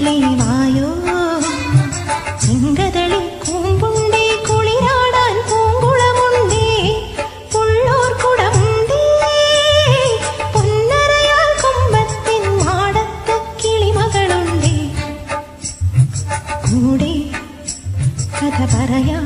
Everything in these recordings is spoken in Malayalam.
മെല്ലെ വായോ ചിങ്കതളി കൂമ്പുണ്ടേ കുളിരാടാൻ പൂങ്കുളമുണ്ടേ പുള്ളോർ കുടമുണ്ടേ പൊന്നരയാൽ കൊമ്പത്തിൻ മാടത്ത് കിളിമകളുണ്ടേ കൂടെ കഥ പറയാ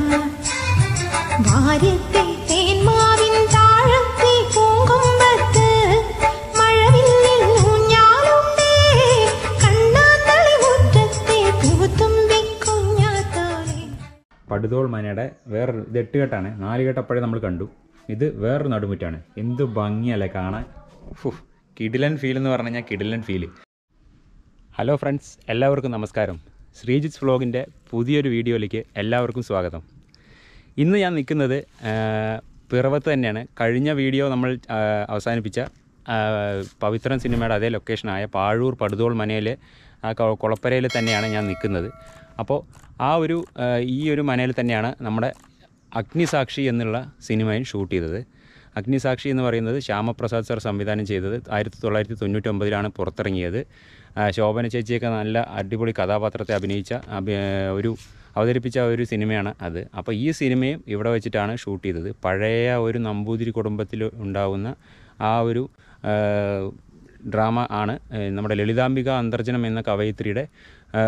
വാര്യത്തെ തേന്മാവിൻ താഴത്തെ പൂങ്കൊമ്പത്ത് മഴവില്ലിൽ ഊഞ്ഞാലുണ്ടേ കണ്ണാത്തളി മുറ്റത്തെ പൂത്തുമ്പി കുഞ്ഞാത്താളെ പടുതോൾ മനയുടെ വേറൊരു ഇത് എട്ടുകെട്ടാണ് നാല് കെട്ട് അപ്പോഴേ നമ്മൾ കണ്ടു ഇത് വേറൊരു നടുമുറ്റാണ് എന്ത് ഭംഗിയല്ലേ കാണാൻ ഫു കിടിലൻ ഫീൽ എന്ന് പറഞ്ഞു കഴിഞ്ഞാൽ കിടിലൻ ഫീൽ ഹലോ ഫ്രണ്ട്സ് എല്ലാവർക്കും നമസ്കാരം ശ്രീജിത്ത് വ്ളോഗിൻ്റെ പുതിയൊരു വീഡിയോയിലേക്ക് എല്ലാവർക്കും സ്വാഗതം ഇന്ന് ഞാൻ നിൽക്കുന്നത് ആ, പിറവത്ത് തന്നെയാണ് കഴിഞ്ഞ വീഡിയോ നമ്മൾ ആ, അവസാനിപ്പിച്ച ആ, പവിത്രൻ സിനിമയുടെ അതേ ലൊക്കേഷനായ പാഴൂർ പടുതോൾ മനയിലെ ആ കൊ- കുളപ്പരയിൽ തന്നെയാണ് ഞാൻ നിൽക്കുന്നത് അപ്പോൾ ആ ഒരു ആ, ഈ ഒരു മനയിൽ തന്നെയാണ് നമ്മുടെ അഗ്നിസാക്ഷി എന്നുള്ള സിനിമയിൽ ഷൂട്ട് ചെയ്തത് അഗ്നിസാക്ഷി എന്ന് പറയുന്നത് ശ്യാമപ്രസാദ് സാർ സംവിധാനം ചെയ്തത് ആയിരത്തി തൊള്ളായിരത്തി തൊണ്ണൂറ്റൊമ്പതിലാണ് പുറത്തിറങ്ങിയത് ആ, ശോഭന ചേച്ചിയൊക്കെ നല്ല അടിപൊളി കഥാപാത്രത്തെ അഭിനയിച്ച അഭി- ഒരു അവതരിപ്പിച്ച ഒരു സിനിമയാണ് അത് അപ്പോൾ ഈ സിനിമയും ഇവിടെ വെച്ചിട്ടാണ് ഷൂട്ട് ചെയ്തത് പഴയ ഒരു നമ്പൂതിരി കുടുംബത്തിൽ ഉണ്ടാവുന്ന ആ ഒരു ആ, ഡ്രാമ ആണ് ഏ, നമ്മുടെ ലളിതാംബിക അന്തർജനം എന്ന കവയിത്രിയുടെ ആ,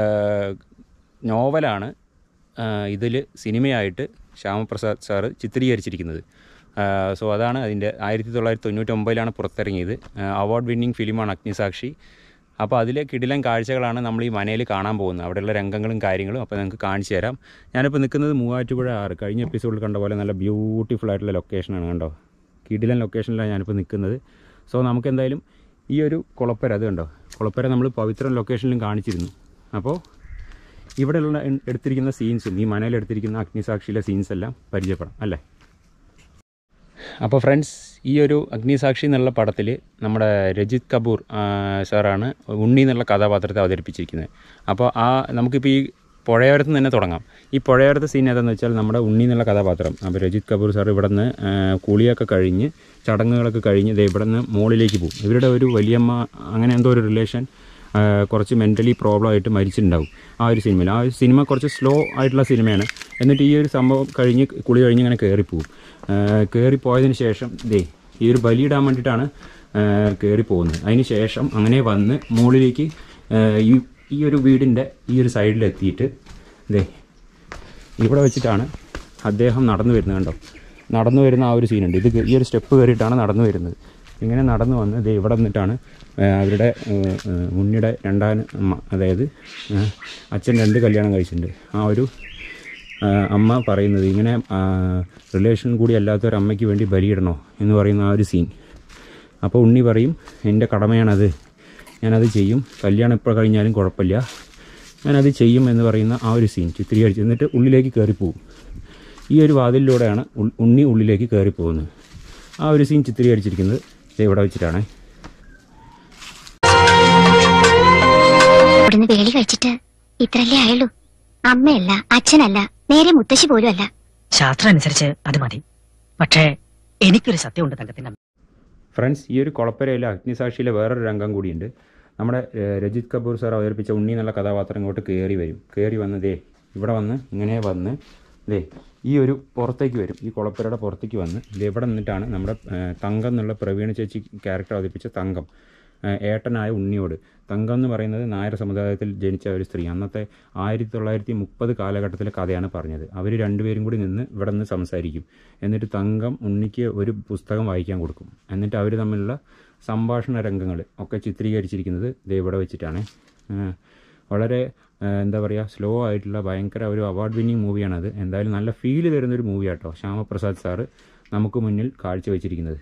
നോവലാണ് ഇതിൽ സിനിമയായിട്ട് ശ്യാമപ്രസാദ് സാറ് ചിത്രീകരിച്ചിരിക്കുന്നത് സോ അതാണ് അതിൻ്റെ ആയിരത്തി തൊള്ളായിരത്തി തൊണ്ണൂറ്റൊമ്പതിലാണ് പുറത്തിറങ്ങിയത് അവാർഡ് വിന്നിംഗ് ഫിലിമാണ് അഗ്നിസാക്ഷി അപ്പോൾ അതിലെ കിടിലൻ കാഴ്ചകളാണ് നമ്മൾ ഈ മനയിൽ കാണാൻ പോകുന്നത് അവിടെയുള്ള രംഗങ്ങളും കാര്യങ്ങളും അപ്പോൾ നിങ്ങൾക്ക് കാണിച്ചു തരാം ഞാനിപ്പോൾ നിൽക്കുന്നത് മൂവാറ്റുപുഴ ആറ് കഴിഞ്ഞ എപ്പിസോഡിൽ കണ്ട പോലെ നല്ല ബ്യൂട്ടിഫുൾ ആയിട്ടുള്ള ലൊക്കേഷനാണ് കണ്ടോ കിടിലൻ ലൊക്കേഷനിലാണ് ഞാനിപ്പോൾ നിൽക്കുന്നത് സോ നമുക്ക് എന്തായാലും ഈ ഒരു കുളപ്പര അത് കണ്ടോ കുളപ്പര നമ്മൾ പവിത്രൻ ലൊക്കേഷനിലും കാണിച്ചിരുന്നു അപ്പോൾ ഇവിടെയുള്ള എ- എടുത്തിരിക്കുന്ന സീൻസും ഈ മനയിൽ എടുത്തിരിക്കുന്ന അഗ്നിസാക്ഷിയിലെ സീൻസ് എല്ലാം പരിചയപ്പെടാം അല്ലേ അപ്പോൾ ഫ്രണ്ട്സ് ഈ ഒരു അഗ്നിസാക്ഷി എന്നുള്ള പടത്തിൽ നമ്മുടെ രജിത് കപൂർ ആ, സാറാണ് ഉണ്ണി എന്നുള്ള കഥാപാത്രത്തെ അവതരിപ്പിച്ചിരിക്കുന്നത് അപ്പോൾ ആ നമുക്കിപ്പോൾ ഈ പുഴയോരത്ത് നിന്ന് തന്നെ തുടങ്ങാം ഈ പുഴയോരത്തെ സീൻ ഏതാണെന്ന് വെച്ചാൽ നമ്മുടെ ഉണ്ണി എന്നുള്ള കഥാപാത്രം അപ്പോൾ രജിത് കപൂർ സാർ ഇവിടെ നിന്ന് കുളിയൊക്കെ കഴിഞ്ഞ് ചടങ്ങുകളൊക്കെ കഴിഞ്ഞ് ദേ ഇവിടെ നിന്ന് മുകളിലേക്ക് പോകും ഇവരുടെ ഒരു വലിയമ്മ അങ്ങനെ എന്തോ ഒരു റിലേഷൻ ആ, കുറച്ച് മെൻ്റലി പ്രോബ്ലം ആയിട്ട് മരിച്ചിട്ടുണ്ടാവും ആ ഒരു സിനിമയിൽ ആ ഒരു സിനിമ കുറച്ച് സ്ലോ ആയിട്ടുള്ള സിനിമയാണ് എന്നിട്ട് ഈ ഒരു സംഭവം കഴിഞ്ഞ് കുളി കഴിഞ്ഞ് ഇങ്ങനെ കയറിപ്പോവും കയറിപ്പോയതിന് ശേഷം ദേ ഈ ഒരു ബലിയിടാൻ വേണ്ടിയിട്ടാണ് കയറി പോകുന്നത് അതിന് ശേഷം അങ്ങനെ വന്ന് മുകളിലേക്ക് ആ, ഈ ഈ ഒരു വീടിൻ്റെ ഈ ഒരു സൈഡിലെത്തിയിട്ട് ദേ ഇവിടെ വെച്ചിട്ടാണ് അദ്ദേഹം നടന്നു വരുന്നത് കണ്ടോ നടന്നു വരുന്ന ആ ഒരു സീനുണ്ട് ഇത് ഈ ഒരു സ്റ്റെപ്പ് കയറിയിട്ടാണ് നടന്നു വരുന്നത് ഇങ്ങനെ നടന്നു വന്ന് ഇത് ഇവിടെ നിന്നിട്ടാണ് ആ, അവരുടെ ആ, ആ, ഉണ്ണിയുടെ രണ്ടാം അമ്മ അതായത് ആ, അച്ഛൻ രണ്ട് കല്യാണം കഴിച്ചിട്ടുണ്ട് ആ ഒരു ആ, അമ്മ പറയുന്നത് ഇങ്ങനെ റിലേഷൻ കൂടി അല്ലാത്ത ഒരു അമ്മയ്ക്ക് വേണ്ടി ബലിയിടണോ എന്ന് പറയുന്ന ആ ഒരു സീൻ അപ്പോൾ ഉണ്ണി പറയും എൻ്റെ കടമയാണത് ഞാനത് ചെയ്യും കല്യാണം ഇപ്പോൾ കഴിഞ്ഞാലും കുഴപ്പമില്ല ഞാനത് ചെയ്യും എന്ന് പറയുന്ന ആ ഒരു സീൻ ചിത്രീകരിച്ച് എന്നിട്ട് ഉള്ളിലേക്ക് കയറിപ്പോവും ഈ ഒരു വാതിലിലൂടെയാണ് ഉൾ- ഉണ്ണി ഉള്ളിലേക്ക് കയറിപ്പോകുന്നത് ആ ഒരു സീൻ ചിത്രീകരിച്ചിരിക്കുന്നത് ദേ ഇവിടെ വെച്ചിട്ടാണ് ഇവിടുന്ന് വേലി കഴിച്ചിട്ട് ഇത്രല്ലേ ആയുള്ളൂ അമ്മയല്ല അച്ഛനല്ല നേരെ മുത്തശ്ശി പോലും അല്ല ശാസ്ത്രം അനുസരിച്ച് അത് മതി പക്ഷേ എനിക്കൊരു സത്യമുണ്ട് തങ്കത്തിന്റെ അമ്മ. ഫ്രണ്ട്സ് ഈ ഒരു കുളപ്പരയിലെ അഗ്നിസാക്ഷിയിലെ വേറൊരു രംഗം കൂടിയുണ്ട് നമ്മുടെ ഏഹ്, രജിത് കപൂർ സാർ അവതരിപ്പിച്ച ഉണ്ണി എന്നുള്ള കഥാപാത്രം ഇങ്ങോട്ട് കയറി വരും കയറി വന്ന് ദേ ഇവിടെ വന്ന് ഇങ്ങനെ വന്ന് ദേ ഈ ഒരു പുറത്തേക്ക് വരും ഈ കുളപ്പരയുടെ പുറത്തേക്ക് വന്ന് ദേ ഇവിടെ നിന്നിട്ടാണ് നമ്മുടെ ഏഹ്, തങ്കം എന്നുള്ള പ്രവീണ ചേച്ചി ക്യാരക്ടർ അവതരിപ്പിച്ച തങ്കം ഏഹ്, ഏട്ടനായ ഉണ്ണിയോട് തങ്കം എന്ന് പറയുന്നത് നായർ സമുദായത്തിൽ ജനിച്ച ഒരു സ്ത്രീ അന്നത്തെ ആയിരത്തി തൊള്ളായിരത്തി മുപ്പത് കാലഘട്ടത്തിലെ കഥയാണ് പറഞ്ഞത് അവർ രണ്ടുപേരും കൂടി നിന്ന് ഇവിടെ നിന്ന് സംസാരിക്കും എന്നിട്ട് തങ്കം ഉണ്ണിക്ക് ഒരു പുസ്തകം വായിക്കാൻ കൊടുക്കും എന്നിട്ട് അവർ തമ്മിലുള്ള സംഭാഷണ രംഗങ്ങൾ ഒക്കെ ചിത്രീകരിച്ചിരിക്കുന്നത് ദേ ഇവിടെ വെച്ചിട്ടാണ് ഏഹ്, വളരെ ഏഹ്, എന്താ പറയുക സ്ലോ ആയിട്ടുള്ള ഭയങ്കര ഒരു അവാർഡ് വിന്നിങ് മൂവിയാണത് എന്തായാലും നല്ല ഫീൽ തരുന്നൊരു മൂവിയാട്ടോ ശ്യാമപ്രസാദ് സാറ് നമുക്ക് മുന്നിൽ കാഴ്ചവെച്ചിരിക്കുന്നത്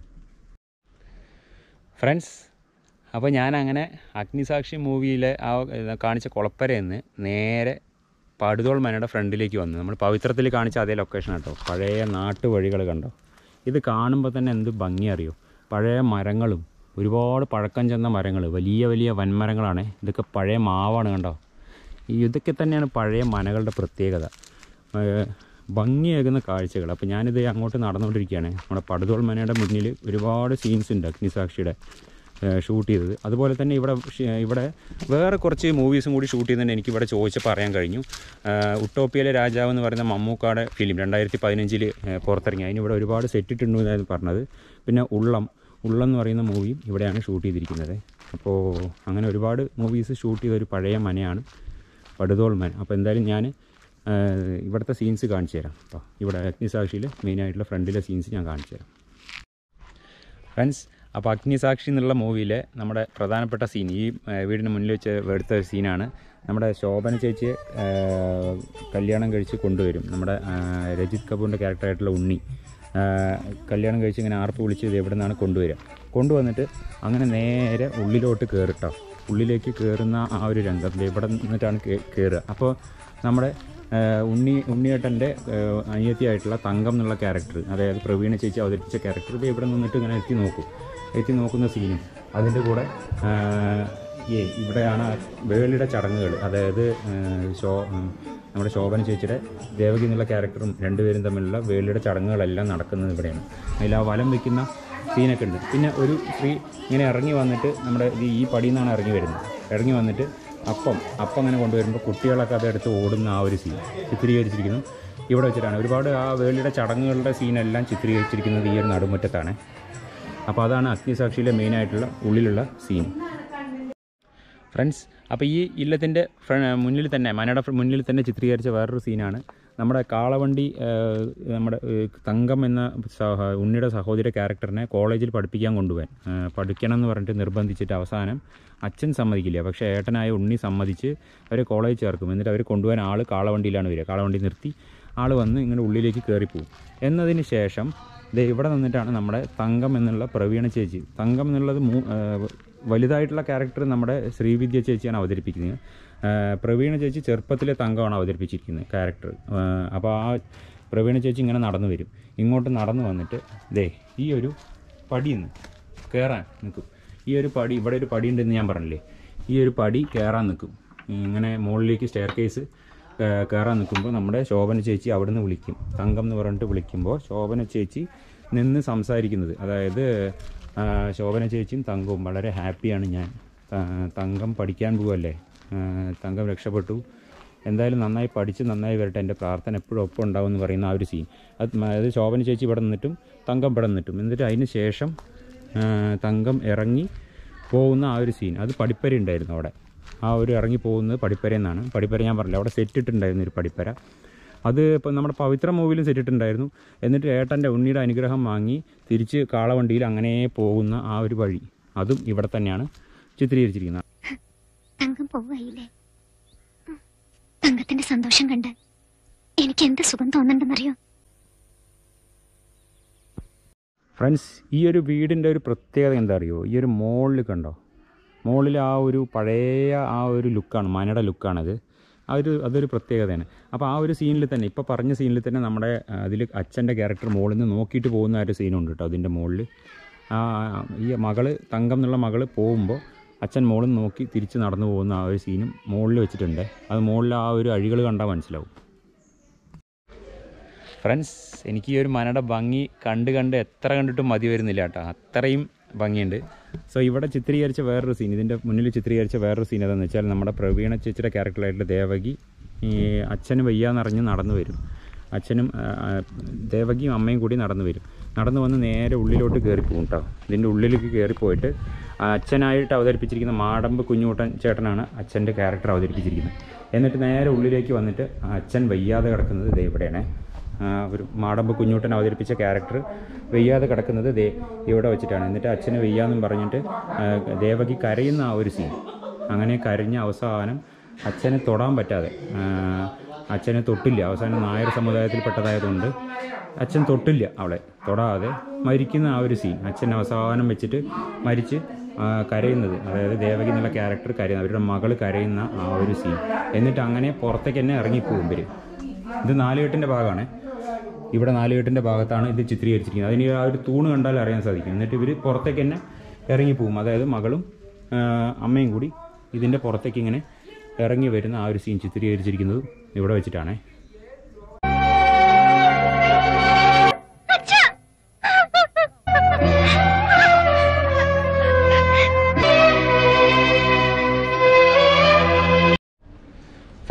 ഫ്രണ്ട്സ് അപ്പോൾ ഞാൻ അങ്ങനെ അഗ്നിസാക്ഷി മൂവിയിലെ ആ ഏഹ്, കാണിച്ച കുളപ്പരയിൽ നിന്ന് നേരെ പടുതോൾ മനയുടെ ഫ്രണ്ടിലേക്ക് വന്നു നമ്മൾ പവിത്രത്തിൽ കാണിച്ച അതേ ലൊക്കേഷൻ കേട്ടോ പഴയ നാട്ടുവഴികൾ കണ്ടോ ഇത് കാണുമ്പോൾ തന്നെ എന്ത് ഭംഗി അറിയോ പഴയ മരങ്ങളും ഒരുപാട് പഴക്കം ചെന്ന മരങ്ങൾ വലിയ വലിയ വൻമരങ്ങളാണ് ഇതൊക്കെ പഴയ മാവാണ് കണ്ടോ ഈ ഇതൊക്കെ തന്നെയാണ് പഴയ മനകളുടെ പ്രത്യേകത ഏഹ് ഭംഗിയേകുന്ന കാഴ്ചകൾ അപ്പോൾ ഞാനിത് അങ്ങോട്ട് നടന്നുകൊണ്ടിരിക്കുകയാണ് നമ്മുടെ പടുതോൾ മനയുടെ മുന്നിൽ ഒരുപാട് സീൻസ് ഉണ്ട് അഗ്നിസാക്ഷിയുടെ ഷൂട്ട് ചെയ്തത് അതുപോലെ തന്നെ ഇവിടെ ഷ്- ഇവിടെ വേറെ കുറച്ച് മൂവീസും കൂടി ഷൂട്ട് ചെയ്തതിന് എനിക്ക് ഇവിടെ ചോദിച്ചപ്പോൾ അറിയാൻ കഴിഞ്ഞു ഏഹ് ഉട്ടോപ്പിയയിലെ രാജാവ് എന്ന് പറയുന്ന മമ്മൂക്കാടെ ഫിലിം രണ്ടായിരത്തി പതിനഞ്ചിൽ പുറത്തിറങ്ങി അതിന് ഇവിടെ ഒരുപാട് സെറ്റ് ഇട്ടുണ്ട് എന്നാണ് പറഞ്ഞത് പിന്നെ ഉള്ളം ഉള്ളം എന്ന് പറയുന്ന മൂവിയും ഇവിടെയാണ് ഷൂട്ട് ചെയ്തിരിക്കുന്നത് അപ്പോൾ അങ്ങനെ ഒരുപാട് മൂവീസ് ഷൂട്ട് ചെയ്ത ഒരു പഴയ മനയാണ് പടുതോൾ മന അപ്പോൾ എന്തായാലും ഞാൻ ഇവിടുത്തെ സീൻസ് കാണിച്ചു തരാം അപ്പോൾ ഇവിടെ അഗ്നിസാക്ഷിയിൽ മെയിനായിട്ടുള്ള ഫ്രണ്ടിലെ സീൻസ് ഞാൻ കാണിച്ചു തരാം ഫ്രണ്ട്സ് അപ്പോൾ അഗ്നിസാക്ഷി എന്നുള്ള മൂവിയിലെ നമ്മുടെ പ്രധാനപ്പെട്ട സീൻ ഈ ആ, വീടിന് മുന്നിൽ വെച്ച് എടുത്ത ഒരു സീനാണ് നമ്മുടെ ശോഭന ചേച്ചിയെ ആ, കല്യാണം കഴിച്ച് കൊണ്ടുവരും നമ്മുടെ ആ, രജിത് കപൂറിൻ്റെ ക്യാരക്ടറായിട്ടുള്ള ഉണ്ണി ആ, കല്യാണം കഴിച്ച് ഇങ്ങനെ ആർപ്പ് വിളിച്ച് ഇത് എവിടെ നിന്നാണ് കൊണ്ടുവരിക കൊണ്ടുവന്നിട്ട് അങ്ങനെ നേരെ ഉള്ളിലോട്ട് കയറിട്ടോ ഉള്ളിലേക്ക് കയറുന്ന ആ ഒരു രംഗം ദേ ഇവിടെ നിന്നിട്ടാണ് കേ- കയറുക അപ്പോൾ നമ്മുടെ ആ, ഉണ്ണി ഉണ്ണിയേട്ടൻ്റെ അനിയത്തിയായിട്ടുള്ള തങ്കം എന്നുള്ള ക്യാരക്ടർ അതായത് പ്രവീണ ചേച്ചി അവതരിപ്പിച്ച ക്യാരക്ടർ ഇത് ഇവിടെ നിന്നിട്ട് ഇങ്ങനെ എത്തി നോക്കും എത്തി നോക്കുന്ന സീനും അതിൻ്റെ കൂടെ ആ, ഏ ഇവിടെയാണ് വേളിയുടെ ചടങ്ങുകൾ അതായത് ആ, ശോ ഉം, നമ്മുടെ ശോഭന ചേച്ചിയുടെ ദേവകി എന്നുള്ള ക്യാരക്ടറും രണ്ടുപേരും തമ്മിലുള്ള വേളിയുടെ ചടങ്ങുകളെല്ലാം നടക്കുന്നത് ഇവിടെയാണ് അതിൽ ആ വലം വയ്ക്കുന്ന സീനൊക്കെ ഉണ്ട് പിന്നെ ഒരു സ്ത്രീ ഇങ്ങനെ ഇറങ്ങി വന്നിട്ട് നമ്മുടെ ഇത് ഈ പടിയിൽ നിന്നാണ് ഇറങ്ങി വരുന്നത് ഇറങ്ങി വന്നിട്ട് അപ്പം അപ്പം അങ്ങനെ കൊണ്ടുവരുമ്പോൾ കുട്ടികളൊക്കെ അതെടുത്ത് ഓടുന്ന ആ ഒരു സീൻ ചിത്രീകരിച്ചിരിക്കുന്നു ഇവിടെ വെച്ചിട്ടാണ് ഒരുപാട് ആ വേളിയുടെ ചടങ്ങുകളുടെ സീനെല്ലാം ചിത്രീകരിച്ചിരിക്കുന്നത് ഈ ഒരു നടുമുറ്റത്താണ് അപ്പോൾ അതാണ് അഗ്നിസാക്ഷിയിലെ മെയിനായിട്ടുള്ള ഉള്ളിലുള്ള സീൻ ഫ്രണ്ട്സ് അപ്പോൾ ഈ ഇല്ലത്തിൻ്റെ മുന്നിൽ തന്നെ മനയുടെ ഫ്ര- മുന്നിൽ തന്നെ ചിത്രീകരിച്ച വേറൊരു സീനാണ് നമ്മുടെ കാളവണ്ടി ആ, നമ്മുടെ ഏ, തങ്കം എന്ന സഹ ഉണ്ണിയുടെ സഹോദരി ക്യാരക്ടറിനെ കോളേജിൽ പഠിപ്പിക്കാൻ കൊണ്ടുപോകാൻ ആ, പഠിക്കണം എന്ന് പറഞ്ഞിട്ട് നിർബന്ധിച്ചിട്ട് അവസാനം അച്ഛൻ സമ്മതിക്കില്ല പക്ഷേ ഏട്ടനായ ഉണ്ണി സമ്മതിച്ച് അവരെ കോളേജ് ചേർക്കും എന്നിട്ട് അവർ കൊണ്ടുപോകാൻ ആൾ കാളവണ്ടിയിലാണ് വരിക കാളവണ്ടി നിർത്തി ആൾ വന്ന് ഇങ്ങനെ ഉള്ളിലേക്ക് കയറിപ്പോവും എന്നതിന് ശേഷം ദേ ഇവിടെ നിന്നിട്ടാണ് നമ്മുടെ തങ്കം എന്നുള്ള പ്രവീണ ചേച്ചി തങ്കം എന്നുള്ളത് മൂ ആ, വലുതായിട്ടുള്ള ക്യാരക്ടർ നമ്മുടെ ശ്രീവിദ്യ ചേച്ചിയാണ് അവതരിപ്പിക്കുന്നത് ആ, പ്രവീണ ചേച്ചി ചെറുപ്പത്തിലെ തങ്കമാണ് അവതരിപ്പിച്ചിരിക്കുന്നത് ക്യാരക്ടർ അപ്പോൾ ആ പ്രവീണ ചേച്ചി ഇങ്ങനെ നടന്നു വരും ഇങ്ങോട്ട് നടന്നു വന്നിട്ട് ദേ ഈ ഒരു പടിയിൽ നിന്ന് കയറാൻ നിൽക്കും ഈ ഒരു പടി ഇവിടെ ഒരു പടി ഉണ്ടെന്ന് ഞാൻ പറഞ്ഞില്ലേ ഈ ഒരു പടി കയറാൻ നിൽക്കും ഇങ്ങനെ മുകളിലേക്ക് സ്റ്റെയർ കേസ് കയറാൻ നിൽക്കുമ്പോൾ നമ്മുടെ ശോഭന ചേച്ചി അവിടുന്ന് വിളിക്കും തങ്കം എന്ന് പറഞ്ഞിട്ട് വിളിക്കുമ്പോൾ ശോഭന ചേച്ചി നിന്ന് സംസാരിക്കുന്നത് അതായത് ആ, ശോഭന ചേച്ചിയും തങ്കവും വളരെ ഹാപ്പിയാണ് ഞാൻ ആ, തങ്കം പഠിക്കാൻ പോവല്ലേ ആ, തങ്കം രക്ഷപ്പെട്ടു എന്തായാലും നന്നായി പഠിച്ച് നന്നായി വരട്ടെ എൻ്റെ പ്രാർത്ഥന എപ്പോഴും ഒപ്പം ഉണ്ടാവും എന്ന് പറയുന്ന ആ ഒരു സീൻ അത് മ- അത് ശോഭന ചേച്ചി ഇവിടെ നിന്നിട്ടും തങ്കം ഇവിടെ നിന്നിട്ടും എന്നിട്ട് അതിന് ശേഷം ആ, തങ്കം ഇറങ്ങി പോകുന്ന ആ ഒരു സീൻ അത് പടിപ്പര ഉണ്ടായിരുന്നു അവിടെ ആ ഒരു ഇറങ്ങി പോകുന്നത് പടിപ്പര എന്നാണ് പടിപ്പര ഞാൻ പറഞ്ഞില്ല അവിടെ സെറ്റ് ഇട്ടുണ്ടായിരുന്നു ഒരു പടിപ്പര അത് ഇപ്പം നമ്മുടെ പവിത്ര മൂവിയിലും സെറ്റ് ഇട്ടുണ്ടായിരുന്നു എന്നിട്ട് ഏട്ടൻ്റെ ഉണ്ണിയുടെ അനുഗ്രഹം വാങ്ങി തിരിച്ച് കാളവണ്ടിയിൽ അങ്ങനെ പോകുന്ന ആ ഒരു വഴി അതും ഇവിടെ തന്നെയാണ് ചിത്രീകരിച്ചിരിക്കുന്നത് തങ്കം പോവുകയില്ലേ ഉം. തങ്കത്തിന്റെ സന്തോഷം കണ്ട് എനിക്ക് എന്ത് സുഖം തോന്നുന്നുണ്ടെന്നറിയോ ഫ്രണ്ട്സ് ഈ ഒരു വീടിൻ്റെ ഒരു പ്രത്യേകത എന്താ അറിയോ ഈ ഒരു മോളിൽ കണ്ടോ മോളിൽ ആ ഒരു പഴയ ആ ഒരു ലുക്കാണ് മനയുടെ ലുക്കാണത് ആ ഒരു അതൊരു പ്രത്യേകതയാണ് അപ്പോൾ ആ ഒരു സീനിൽ തന്നെ ഇപ്പോൾ പറഞ്ഞ സീനിൽ തന്നെ നമ്മുടെ അതിൽ അച്ഛൻ്റെ ക്യാരക്ടർ മോളിൽ നിന്ന് നോക്കിയിട്ട് പോകുന്ന ആ ഒരു സീനുണ്ട് കേട്ടോ അതിൻ്റെ മുകളിൽ ആ ഈ മകള് തങ്കം എന്നുള്ള മകള് പോകുമ്പോൾ അച്ഛൻ മോളിൽ നിന്ന് നോക്കി തിരിച്ച് നടന്നു പോകുന്ന ആ ഒരു സീനും മുകളിൽ വെച്ചിട്ടുണ്ട് അത് മുകളിൽ ആ ഒരു അഴികൾ കണ്ടാൽ മനസ്സിലാവും ഫ്രണ്ട്സ് എനിക്ക് ഈ ഒരു മനയുടെ ഭംഗി കണ്ട് കണ്ട് എത്ര കണ്ടിട്ടും മതി വരുന്നില്ല കേട്ടോ അത്രയും ഭംഗിയുണ്ട് സോ ഇവിടെ ചിത്രീകരിച്ച വേറൊരു സീൻ ഇതിൻ്റെ മുന്നിൽ ചിത്രീകരിച്ച വേറൊരു സീൻ ഏതാണെന്ന് വെച്ചാൽ നമ്മുടെ പ്രവീണ ചേച്ചിയുടെ ക്യാരക്ടറായിട്ടുള്ള ദേവകി ഈ അച്ഛന് വയ്യാന്നറിഞ്ഞ് നടന്നു വരും അച്ഛനും ആ, ആ, ദേവകിയും അമ്മയും കൂടി നടന്നു വരും നടന്നു വന്ന് നേരെ ഉള്ളിലോട്ട് കയറി പോകും കേട്ടോ ഇതിൻ്റെ ഉള്ളിലേക്ക് കയറി പോയിട്ട് ആ അച്ഛനായിട്ട് അവതരിപ്പിച്ചിരിക്കുന്ന മാടമ്പ് കുഞ്ഞുകൂട്ടൻ ചേട്ടനാണ് അച്ഛൻ്റെ ക്യാരക്ടർ അവതരിപ്പിച്ചിരിക്കുന്നത് എന്നിട്ട് നേരെ ഉള്ളിലേക്ക് വന്നിട്ട് ആ അച്ഛൻ വയ്യാതെ കിടക്കുന്നത് ദേ ഇവിടെയാണ് ആ, ഒരു മാടമ്പ് കുഞ്ഞൂട്ടൻ അവതരിപ്പിച്ച ക്യാരക്ടർ വെയ്യാതെ കിടക്കുന്നത് ദേ ഇവിടെ വെച്ചിട്ടാണ് എന്നിട്ട് അച്ഛന് വെയ്യാന്നും പറഞ്ഞിട്ട് ആ, ദേവകി കരയുന്ന ആ ഒരു സീൻ അങ്ങനെ കരഞ്ഞ അവസാനം അച്ഛനെ തൊടാൻ പറ്റാതെ ആ, അച്ഛനെ തൊട്ടില്ല അവസാനം നായർ സമുദായത്തിൽപ്പെട്ടതായതുകൊണ്ട് അച്ഛൻ തൊട്ടില്ല അവളെ തൊടാതെ മരിക്കുന്ന ആ ഒരു സീൻ അച്ഛൻ അവസാനം വെച്ചിട്ട് മരിച്ച് ആ, കരയുന്നത് അതായത് ദേവകി എന്നുള്ള ക്യാരക്ടർ കരയുന്നത് അവരുടെ മകൾ കരയുന്ന ആ ഒരു സീൻ എന്നിട്ട് അങ്ങനെ പുറത്തേക്ക് തന്നെ ഇറങ്ങിപ്പോകും ഇവർ ഇത് നാലുകെട്ടിൻ്റെ ഭാഗമാണ് ഇവിടെ നാലുകെട്ടിൻ്റെ ഭാഗത്താണ് ഇത് ചിത്രീകരിച്ചിരിക്കുന്നത് അതിന് ആ ഒരു തൂണ് കണ്ടാൽ അറിയാൻ സാധിക്കും എന്നിട്ട് ഇവർ പുറത്തേക്ക് തന്നെ ഇറങ്ങിപ്പോകും അതായത് മകളും ആ, അമ്മയും കൂടി ഇതിൻ്റെ പുറത്തേക്ക് ഇങ്ങനെ ഇറങ്ങി വരുന്ന ആ ഒരു സീൻ ചിത്രീകരിച്ചിരിക്കുന്നത് ഇവിടെ വെച്ചിട്ടാണേ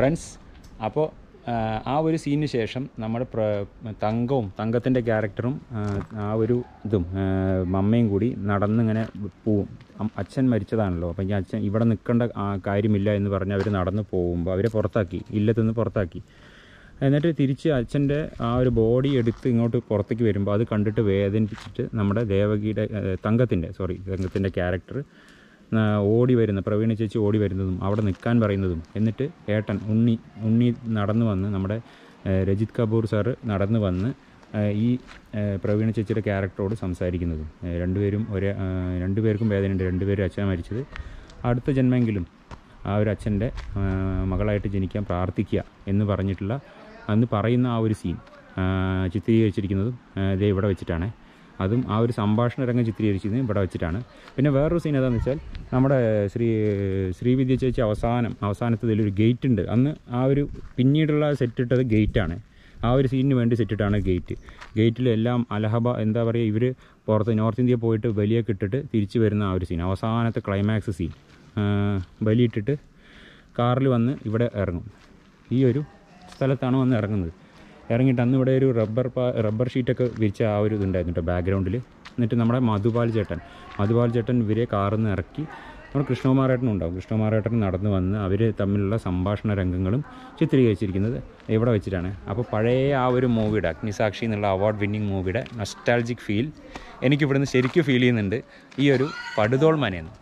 ഫ്രണ്ട്സ് അപ്പോൾ ആ ഒരു സീനിന് ശേഷം നമ്മുടെ പ്ര തങ്കവും തങ്കത്തിൻ്റെ ക്യാരക്ടറും ആ, ആ ഒരു ഇതും ആ, മമ്മയും കൂടി നടന്നിങ്ങനെ പോവും അം- അച്ഛൻ മരിച്ചതാണല്ലോ അപ്പം ഈ അച്ഛൻ ഇവിടെ നിൽക്കേണ്ട ആ, കാര്യമില്ല എന്ന് പറഞ്ഞ് അവർ നടന്ന് പോകുമ്പോൾ അവരെ പുറത്താക്കി ഇല്ലത്തുനിന്ന് പുറത്താക്കി എന്നിട്ട് തിരിച്ച് അച്ഛൻ്റെ ആ ഒരു ബോഡി എടുത്ത് ഇങ്ങോട്ട് പുറത്തേക്ക് വരുമ്പോൾ അത് കണ്ടിട്ട് വേദനിപ്പിച്ചിട്ട് നമ്മുടെ ദേവകിയുടെ ഏഹ്, തങ്കത്തിൻ്റെ സോറി തങ്കത്തിൻ്റെ ക്യാരക്ടർ ഓടി വരുന്ന പ്രവീണ ചേച്ചി ഓടി വരുന്നതും അവിടെ നിൽക്കാൻ പറയുന്നതും എന്നിട്ട് ഏട്ടൻ ഉണ്ണി ഉണ്ണി നടന്നു വന്ന് നമ്മുടെ ഏഹ്, രജിത് കപൂർ സാറ് നടന്നു വന്ന് ഏഹ്, ഈ ഏഹ്, പ്രവീണ ചേച്ചിയുടെ ക്യാരക്ടറോട് സംസാരിക്കുന്നതും ഏഹ്, രണ്ടുപേരും ഒരേ ഏഹ്, രണ്ടുപേർക്കും വേദനയുണ്ട് രണ്ടുപേരും അച്ഛൻ മരിച്ചത് അടുത്ത ജന്മെങ്കിലും ആ ഒരു അച്ഛൻ്റെ മകളായിട്ട് ജനിക്കാൻ പ്രാർത്ഥിക്കുക എന്ന് പറഞ്ഞിട്ടുള്ള അന്ന് പറയുന്ന ആ ഒരു സീൻ ചിത്രീകരിച്ചിരിക്കുന്നതും ആ, ദേ ഇവിടെ വെച്ചിട്ടാണ് അതും ആ ഒരു സംഭാഷണ രംഗം ചിത്രീകരിച്ചിരുന്നത് ഇവിടെ വെച്ചിട്ടാണ് പിന്നെ വേറൊരു സീൻ ഏതാണെന്ന് വെച്ചാൽ നമ്മുടെ ശ്രീ ശ്രീവിദ്യ ചേച്ചി അവസാനം അവസാനത്തെ ഇതിലൊരു ഗേറ്റ് ഉണ്ട് അന്ന് ആ ഒരു പിന്നീടുള്ള സെറ്റ് ഇട്ടത് ഗേറ്റാണ് ആ ഒരു സീനിന് വേണ്ടി സെറ്റിട്ടാണ് ഗേറ്റ് ഗേറ്റിലെല്ലാം അലഹബ എന്താ പറയുക ഇവർ പുറത്ത് നോർത്ത് ഇന്ത്യ പോയിട്ട് ബലിയൊക്കെ ഇട്ടിട്ട് തിരിച്ചു വരുന്ന ആ ഒരു സീൻ അവസാനത്തെ ക്ലൈമാക്സ് സീൻ ബലിയിട്ടിട്ട് കാറിൽ വന്ന് ഇവിടെ ഇറങ്ങും ഈ ഒരു സ്ഥലത്താണ് വന്ന് ഇറങ്ങുന്നത് ഇറങ്ങിയിട്ട് അന്ന് ഇവിടെ ഒരു റബ്ബർ പാ റബ്ബർ ഷീറ്റൊക്കെ വിരിച്ച ആ ഒരു ഇതുണ്ടായിരുന്നു കേട്ടോ ബാക്ക്ഗ്രൗണ്ടിൽ എന്നിട്ട് നമ്മുടെ മധുപാൽ ചേട്ടൻ മധുപാൽ ചേട്ടൻ ഇവരെ കാറിൽ നിന്ന് ഇറക്കി നമ്മുടെ കൃഷ്ണകുമാരേട്ടനും ഉണ്ടാവും കൃഷ്ണകുമാരേട്ടൻ നടന്നു വന്ന് അവർ തമ്മിലുള്ള സംഭാഷണ രംഗങ്ങളും ചിത്രീകരിച്ചിരിക്കുന്നത് ഇവിടെ വെച്ചിട്ടാണ് അപ്പോൾ പഴയ ആ ഒരു മൂവിയുടെ അഗ്നിസാക്ഷി എന്നുള്ള അവാർഡ് വിന്നിങ് മൂവിയുടെ നൊസ്റ്റാൾജിക് ഫീൽ എനിക്ക് ഇവിടുന്ന് ശരിക്കും ഫീൽ ചെയ്യുന്നുണ്ട് ഈ ഒരു പടുതോൾ മനയെന്ന്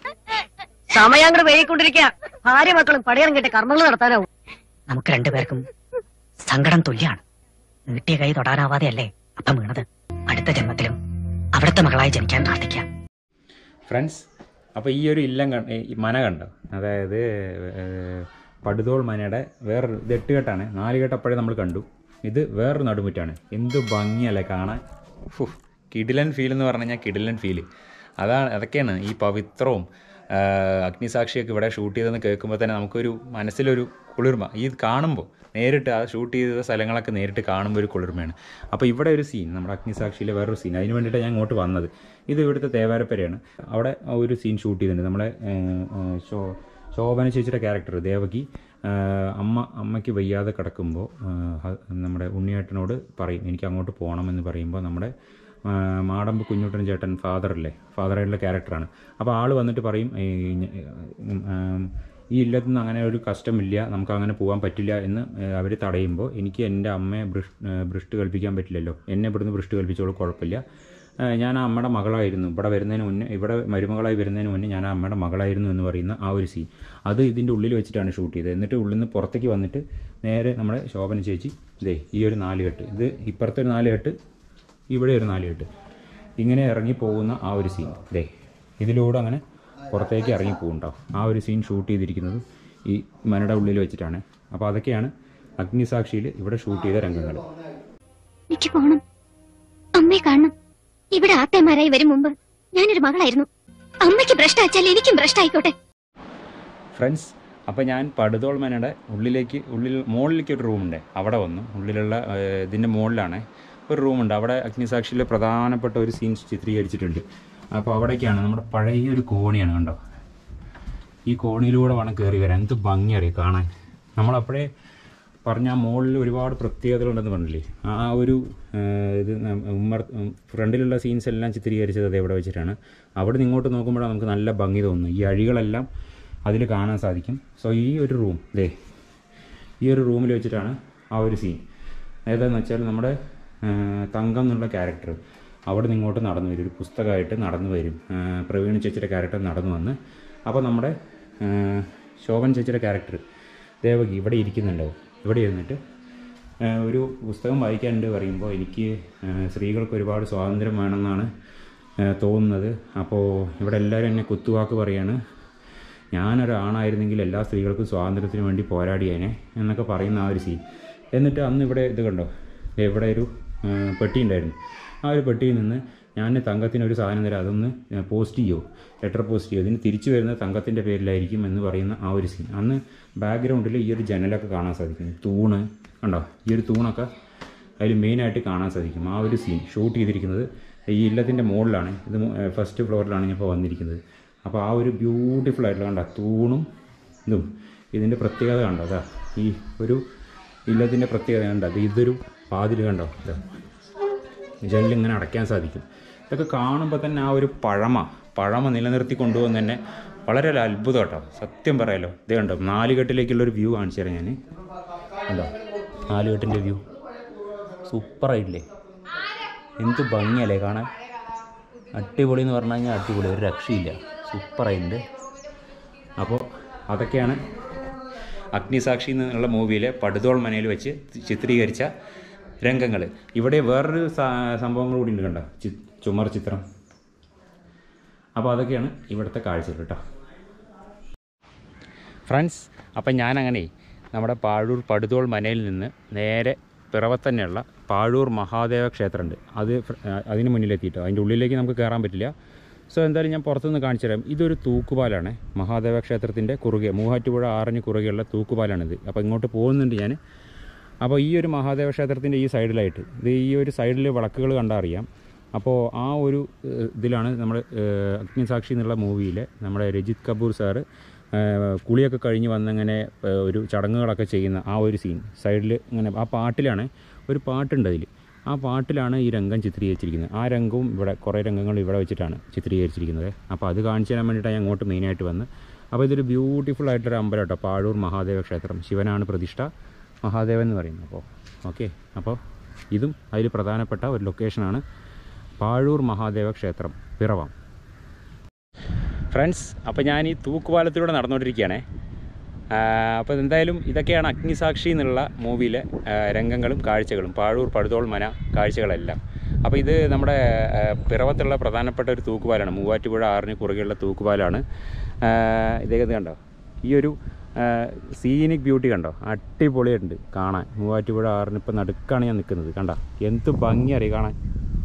സമയം അങ്ങോട്ട് വൈകിക്കൊണ്ടിരിക്കുക ഭാര്യ മക്കളും പടയാൻ കേട്ട് കർമ്മങ്ങൾ നടത്താനാവും നമുക്ക് രണ്ടുപേർക്കും സങ്കടം തുല്യാണ് നീട്ടിയ കൈ തൊടാനാവാതെ അല്ലേ അപ്പം വീണത് അടുത്ത ജന്മത്തിലും അവിടുത്തെ മകളായി ജനിക്കാൻ പ്രാർത്ഥിക്കാം ഫ്രണ്ട്സ് അപ്പോൾ ഈ ഒരു ഇല്ലം കണ്ട ഈ മന കണ്ടോ അതായത് ഏഹ്, പടുതോൾ മനയുടെ വേറൊരു ഇത് എട്ടുകെട്ടാണ് നാല് കെട്ടപ്പോഴേ നമ്മൾ കണ്ടു ഇത് വേറൊരു നടുമുറ്റാണ് എന്ത് ഭംഗിയല്ലേ കാണാൻ ഫു കിടിലൻ ഫീൽ എന്ന് പറഞ്ഞു കഴിഞ്ഞാൽ കിടിലൻ ഫീല് അതാണ് അതൊക്കെയാണ് ഈ പവിത്രവും ആഹ്, അഗ്നിസാക്ഷിയൊക്കെ ഇവിടെ ഷൂട്ട് ചെയ്തെന്ന് കേൾക്കുമ്പോൾ തന്നെ നമുക്കൊരു മനസ്സിലൊരു കുളിർമ ഈ കാണുമ്പോൾ നേരിട്ട് ആ ഷൂട്ട് ചെയ്ത സ്ഥലങ്ങളൊക്കെ നേരിട്ട് കാണുമ്പോൾ ഒരു കുളിർമയാണ് അപ്പോൾ ഇവിടെ ഒരു സീൻ നമ്മുടെ അഗ്നിസാക്ഷിയിലെ വേറൊരു സീൻ അതിന് വേണ്ടിയിട്ടാണ് ഞാൻ ഇങ്ങോട്ട് വന്നത് ഇത് ഇവിടുത്തെ തേവാരപ്പരയാണ് അവിടെ ആ ഒരു സീൻ ഷൂട്ട് ചെയ്തിട്ടുണ്ട് നമ്മളെ ഏഹ്, ഏഹ്, ശോ ശോഭന ചേച്ചിയുടെ ക്യാരക്ടർ ദേവകി ഏഹ്, അമ്മ അമ്മയ്ക്ക് വയ്യാതെ കിടക്കുമ്പോൾ ഏഹ്, ഹ- നമ്മുടെ ഉണ്ണിയേട്ടനോട് പറയും എനിക്ക് അങ്ങോട്ട് പോകണമെന്ന് പറയുമ്പോൾ നമ്മുടെ ഏഹ്, മാടമ്പ് കുഞ്ഞുട്ടൻ ചേട്ടൻ ഫാദറല്ലേ ഫാദറായിട്ടുള്ള ക്യാരക്ടറാണ് അപ്പോൾ ആൾ വന്നിട്ട് പറയും ഈ ഞ- ഉം, ഉം, ഈ ഇല്ലത്തു നിന്ന് അങ്ങനെ ഒരു കഷ്ടമില്ല നമുക്ക് അങ്ങനെ പോകാൻ പറ്റില്ല എന്ന് അവർ തടയുമ്പോൾ എനിക്ക് എൻ്റെ അമ്മയെ ബ്രിഷ് ബ്രിഷ്ട് കൽപ്പിക്കാൻ പറ്റില്ലല്ലോ എന്നെ ഇവിടുന്ന് ബ്രിഷ്ട് കൽപ്പിച്ചോളൂ കുഴപ്പമില്ല ഏഹ് ഞാൻ ആ അമ്മയുടെ മകളായിരുന്നു ഇവിടെ വരുന്നതിന് മുന്നേ ഇവിടെ മരുമകളായി വരുന്നതിന് മുന്നേ ഞാൻ ആ അമ്മയുടെ മകളായിരുന്നു എന്ന് പറയുന്ന ആ ഒരു സീൻ അത് ഇതിൻ്റെ ഉള്ളിൽ വെച്ചിട്ടാണ് ഷൂട്ട് ചെയ്തത് എന്നിട്ട് ഉള്ളിൽ നിന്ന് പുറത്തേക്ക് വന്നിട്ട് നേരെ നമ്മുടെ ശോഭന ചേച്ചി ഇതേ ഈ ഒരു നാല് കെട്ട് ഇത് ഇപ്പുറത്തെ ഒരു നാല് കെട്ട് ഇവിടെ ഒരു നാല് കെട്ട് ഇങ്ങനെ ഇറങ്ങി പോകുന്ന ആ ഒരു സീൻ ദേ ഇതിലൂടെ അങ്ങനെ പുറത്തേക്ക് ഇറങ്ങി പോകുന്നുണ്ടാവും ആ ഒരു സീൻ ഷൂട്ട് ചെയ്തിരിക്കുന്നത് ഈ മനയുടെ ഉള്ളിൽ വെച്ചിട്ടാണ് അപ്പോൾ അതൊക്കെയാണ് അഗ്നിസാക്ഷിയിൽ ഇവിടെ ഷൂട്ട് ചെയ്ത രംഗങ്ങൾ എനിക്ക് പോണം അമ്മയെ കാണണം ഇവിടെ ആത്തേമാരായി വരും മുമ്പ് ഞാനൊരു മകളായിരുന്നു അമ്മയ്ക്ക് ഭ്രഷ്ടാച്ചാൽ എനിക്കും ഭ്രഷ്ടായിക്കോട്ടെ ഫ്രണ്ട്സ് അപ്പോൾ ഞാൻ പടുതോൾ മനയുടെ ഉള്ളിലേക്ക് ഉള്ളിൽ മുകളിലേക്ക് ഒരു റൂമുണ്ട് അവിടെ വന്നു ഉള്ളിലുള്ള ഏഹ്, ഇതിൻ്റെ മുകളിലാണ് ഒരു റൂമുണ്ട് അവിടെ അഗ്നിസാക്ഷിയിൽ പ്രധാനപ്പെട്ട ഒരു സീൻ ചിത്രീകരിച്ചിട്ടുണ്ട് അപ്പോൾ അവിടേക്കാണ് നമ്മുടെ പഴയ ഒരു കോണിയാണ് കണ്ടോ ഈ കോണിയിലൂടെ വേണം കയറി വരാൻ എന്ത് ഭംഗിയറിയാം കാണാൻ നമ്മളപ്പോഴേ പറഞ്ഞ ആ മുകളിൽ ഒരുപാട് പ്രത്യേകതകളുണ്ടെന്ന് പറഞ്ഞില്ലേ ആ ഒരു ഏഹ്, ഇത് നം- ഉമ്മർ ഉം, ഫ്രണ്ടിലുള്ള സീൻസ് എല്ലാം ചിത്രീകരിച്ചത് അത് എവിടെ വെച്ചിട്ടാണ് അവിടെ നിന്ന് ഇങ്ങോട്ട് നോക്കുമ്പോഴാണ് നമുക്ക് നല്ല ഭംഗി തോന്നുന്നത് ഈ അഴികളെല്ലാം അതിൽ കാണാൻ സാധിക്കും സോ ഈ ഒരു റൂം ദേ ഈ ഒരു റൂമിൽ വെച്ചിട്ടാണ് ആ ഒരു സീൻ ഏതാണെന്ന് വെച്ചാൽ നമ്മുടെ ഏഹ്, തങ്കം എന്നുള്ള ക്യാരക്ടർ അവിടെ നിന്ന് ഇങ്ങോട്ട് നടന്നു വരും ഒരു പുസ്തകമായിട്ട് നടന്നു വരും ഏഹ്, പ്രവീൺ ചേച്ചിയുടെ ക്യാരക്ടർ നടന്നു വന്ന് അപ്പോൾ നമ്മുടെ ഏഹ്, ശോഭൻ ചേച്ചിയുടെ ക്യാരക്ടർ ദേവകി ഇവിടെ ഇരിക്കുന്നുണ്ടാവും ഇവിടെ ഇരുന്നിട്ട് ഏഹ്, ഒരു പുസ്തകം വായിക്കാനുണ്ട് പറയുമ്പോൾ എനിക്ക് ഏഹ്, സ്ത്രീകൾക്ക് ഒരുപാട് സ്വാതന്ത്ര്യം വേണമെന്നാണ് ഏഹ്, തോന്നുന്നത് അപ്പോൾ ഇവിടെ എല്ലാവരും എന്നെ കുത്തുവാക്ക് പറയാണ് ഞാനൊരാണായിരുന്നെങ്കിൽ എല്ലാ സ്ത്രീകൾക്കും സ്വാതന്ത്ര്യത്തിന് വേണ്ടി പോരാടിയേനെ എന്നൊക്കെ പറയുന്ന ആ ഒരു സീൻ എന്നിട്ട് അന്ന് ഇവിടെ ഇത് കണ്ടോ ദേ ഇവിടെ ഒരു ആ, പെട്ടി ഉണ്ടായിരുന്നു ആ ഒരു പെട്ടിയിൽ നിന്ന് ഞാൻ തങ്കത്തിന് ഒരു സാധനം തരാം അതൊന്ന് പോസ്റ്റ് ചെയ്യോ ലെറ്റർ പോസ്റ്റ് ചെയ്യോ ഇതിന് തിരിച്ചു വരുന്നത് തങ്കത്തിൻ്റെ പേരിലായിരിക്കും എന്ന് പറയുന്ന ആ ഒരു സീൻ അന്ന് ബാക്ക്ഗ്രൗണ്ടിൽ ഈ ഒരു ജനലൊക്കെ കാണാൻ സാധിക്കും തൂണ് കണ്ടോ ഈ ഒരു തൂണൊക്കെ അതിൽ മെയിനായിട്ട് കാണാൻ സാധിക്കും ആ ഒരു സീൻ ഷൂട്ട് ചെയ്തിരിക്കുന്നത് ഈ ഇല്ലത്തിൻ്റെ മുകളിലാണ് ഇത് ഫസ്റ്റ് ഫ്ലോറിലാണ് ഞാൻ ഇപ്പോൾ വന്നിരിക്കുന്നത് അപ്പോൾ ആ ഒരു ബ്യൂട്ടിഫുൾ ആയിട്ടുള്ള കണ്ട തൂണും ഇതും ഇതിൻ്റെ പ്രത്യേകത കണ്ടോ അതാ ഈ ഒരു ഇല്ലത്തിൻ്റെ പ്രത്യേകത കണ്ടോ അത് ഇതൊരു വാതിൽ കണ്ടോ ഇത് ജനലിങ്ങനെ അടയ്ക്കാൻ സാധിക്കും ഇതൊക്കെ കാണുമ്പോൾ തന്നെ ആ ഒരു പഴമ പഴമ നിലനിർത്തി കൊണ്ടുപോകുന്ന തന്നെ വളരെ ഒരു അത്ഭുതം കേട്ടോ സത്യം പറയാലോ ഇതേ കണ്ടോ നാലുകെട്ടിലേക്കുള്ളൊരു വ്യൂ കാണിച്ചു തരാം ഞാൻ കണ്ടോ നാലുകെട്ടിൻ്റെ വ്യൂ സൂപ്പറായിട്ടില്ലേ എന്ത് ഭംഗിയല്ലേ കാണാൻ അടിപൊളി എന്ന് പറഞ്ഞു കഴിഞ്ഞാൽ അടിപൊളി ഒരു രക്ഷയില്ല സൂപ്പറായിട്ടുണ്ട് അപ്പോൾ അതൊക്കെയാണ് അഗ്നിസാക്ഷി എന്നുള്ള മൂവിയിലെ പടുതോൾ മനയിൽ വെച്ച് ചിത്രീകരിച്ച രംഗങ്ങൾ ഇവിടെ വേറൊരു സ- സംഭവങ്ങൾ കൂടി ഉണ്ട് കണ്ടോ ചി ചുമർ ചിത്രം അപ്പോൾ അതൊക്കെയാണ് ഇവിടുത്തെ കാഴ്ചകൾ കേട്ടോ ഫ്രണ്ട്സ് അപ്പം ഞാനങ്ങനെ നമ്മുടെ പാഴൂർ പടുതോൾ മനയിൽ നിന്ന് നേരെ പിറവത്തന്നെയുള്ള പാഴൂർ മഹാദേവ ക്ഷേത്രമുണ്ട് അത് ഫ്ര- ആ, അതിന് മുന്നിലെത്തിയിട്ടോ അതിൻ്റെ ഉള്ളിലേക്ക് നമുക്ക് കയറാൻ പറ്റില്ല സോ എന്തായാലും ഞാൻ പുറത്തുനിന്ന് കാണിച്ചു തരാം ഇതൊരു തൂക്കുപാലാണ് മഹാദേവ ക്ഷേത്രത്തിൻ്റെ കുറുകെ മൂവാറ്റുപുഴ ആറിന് കുറുകെയുള്ള തൂക്കുപാലാണിത് അപ്പോൾ ഇങ്ങോട്ട് പോകുന്നുണ്ട് ഞാൻ അപ്പോൾ ഈ ഒരു മഹാദേവ ക്ഷേത്രത്തിൻ്റെ ഈ സൈഡിലായിട്ട് ഇത് ഈ ഒരു സൈഡിൽ വിളക്കുകൾ കണ്ടാൽ അറിയാം അപ്പോൾ ആ ഒരു ഏഹ്, ഇതിലാണ് നമ്മൾ ഏഹ്, അഗ്നിസാക്ഷി എന്നുള്ള മൂവിയിലെ നമ്മുടെ രജിത് കപൂർ സാറ് ഏഹ്, കുളിയൊക്കെ കഴിഞ്ഞ് വന്നങ്ങനെ ഏഹ്, ഒരു ചടങ്ങുകളൊക്കെ ചെയ്യുന്ന ആ ഒരു സീൻ സൈഡിൽ ഇങ്ങനെ ആ പാട്ടിലാണ് ഒരു പാട്ടുണ്ട് അതിൽ ആ പാട്ടിലാണ് ഈ രംഗം ചിത്രീകരിച്ചിരിക്കുന്നത് ആ രംഗവും ഇവിടെ കുറേ രംഗങ്ങൾ ഇവിടെ വെച്ചിട്ടാണ് ചിത്രീകരിച്ചിരിക്കുന്നത് അപ്പോൾ അത് കാണിച്ചു തരാൻ വേണ്ടിയിട്ടാണ് ഞാൻ അങ്ങോട്ട് മെയിനായിട്ട് വന്ന് അപ്പോൾ ഇതൊരു ബ്യൂട്ടിഫുൾ ആയിട്ടൊരു അമ്പലം കേട്ടോ പാഴൂർ മഹാദേവ ക്ഷേത്രം ശിവനാണ് പ്രതിഷ്ഠ മഹാദേവൻ എന്ന് പറയുന്നത് അപ്പോൾ ഓക്കെ അപ്പോൾ ഇതും അതിൽ പ്രധാനപ്പെട്ട ഒരു ലൊക്കേഷനാണ് പാഴൂർ മഹാദേവ ക്ഷേത്രം പിറവം ഫ്രണ്ട്സ് അപ്പോൾ ഞാൻ ഈ തൂക്കുപാലത്തിലൂടെ നടന്നുകൊണ്ടിരിക്കുകയാണേ അപ്പോൾ എന്തായാലും ഇതൊക്കെയാണ് അഗ്നിസാക്ഷി എന്നുള്ള മൂവിയിലെ ആ, രംഗങ്ങളും കാഴ്ചകളും പാഴൂർ പടുതോൾ മന കാഴ്ചകളെല്ലാം അപ്പോൾ ഇത് നമ്മുടെ ആ, പിറവത്തുള്ള പ്രധാനപ്പെട്ട ഒരു തൂക്കുപാലാണ് മൂവാറ്റുപുഴ ആറിന് കുറുകെയുള്ള തൂക്കുപാലാണ് ആ, ഇതൊക്കെ ഇത് കണ്ടോ ഈ ഒരു സീനിക് ബ്യൂട്ടി കണ്ടോ അടിപൊളിയുണ്ട് കാണാൻ മൂവാറ്റുപുഴ ആറിന് ഇപ്പം നടുക്കാണ് ഞാൻ നിൽക്കുന്നത് കണ്ടോ എന്ത് ഭംഗി അറിയാം കാണാൻ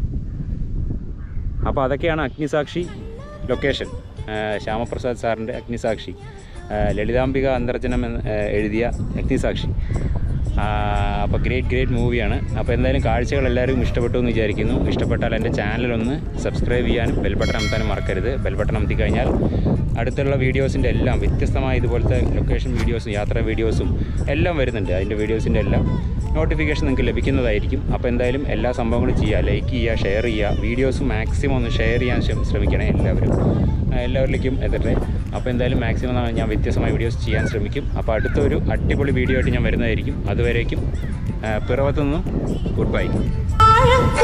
അപ്പോൾ അതൊക്കെയാണ് അഗ്നിസാക്ഷി ലൊക്കേഷൻ ആ, ശ്യാമപ്രസാദ് സാറിൻ്റെ അഗ്നിസാക്ഷി ആ, ലളിതാംബിക അന്തർജനം എന്ന് ആ, എഴുതിയ അഗ്നിസാക്ഷി അപ്പോൾ ഗ്രേറ്റ് ഗ്രേറ്റ് മൂവിയാണ് അപ്പോൾ എന്തായാലും കാഴ്ചകൾ എല്ലാവരും ഇഷ്ടപ്പെട്ടു എന്ന് വിചാരിക്കുന്നു ഇഷ്ടപ്പെട്ടാൽ എൻ്റെ ചാനലൊന്ന് സബ്സ്ക്രൈബ് ചെയ്യാനും ബെൽ ബട്ടൺ അമർത്താനും മറക്കരുത് ബെൽ ബട്ടൺ അമർത്തി കഴിഞ്ഞാൽ അടുത്തുള്ള വീഡിയോസിൻ്റെ എല്ലാം വ്യത്യസ്തമായ ഇതുപോലത്തെ ലൊക്കേഷൻ വീഡിയോസും യാത്രാ വീഡിയോസും എല്ലാം വരുന്നുണ്ട് അതിൻ്റെ വീഡിയോസിൻ്റെ എല്ലാം നോട്ടിഫിക്കേഷൻ നിങ്ങൾക്ക് ലഭിക്കുന്നതായിരിക്കും അപ്പോൾ എന്തായാലും എല്ലാ സംഭവങ്ങളും ചെയ്യുക ലൈക്ക് ചെയ്യുക ഷെയർ ചെയ്യുക വീഡിയോസ് മാക്സിമം ഒന്ന് ഷെയർ ചെയ്യാൻ ശ്രമ- ശ്രമിക്കണേ എല്ലാവരും ആ, എല്ലാവരിലേക്കും എത്തട്ടെ അപ്പോൾ എന്തായാലും മാക്സിമം ഞാൻ വ്യത്യസ്തമായ വീഡിയോസ് ചെയ്യാൻ ശ്രമിക്കും അപ്പോൾ അടുത്തൊരു അടിപൊളി വീഡിയോ ആയിട്ട് ഞാൻ വരുന്നതായിരിക്കും അതുവരേക്കും ആ, പിറവത്തുനിന്നും ഗുഡ് ബൈ ആഴത്തിൽ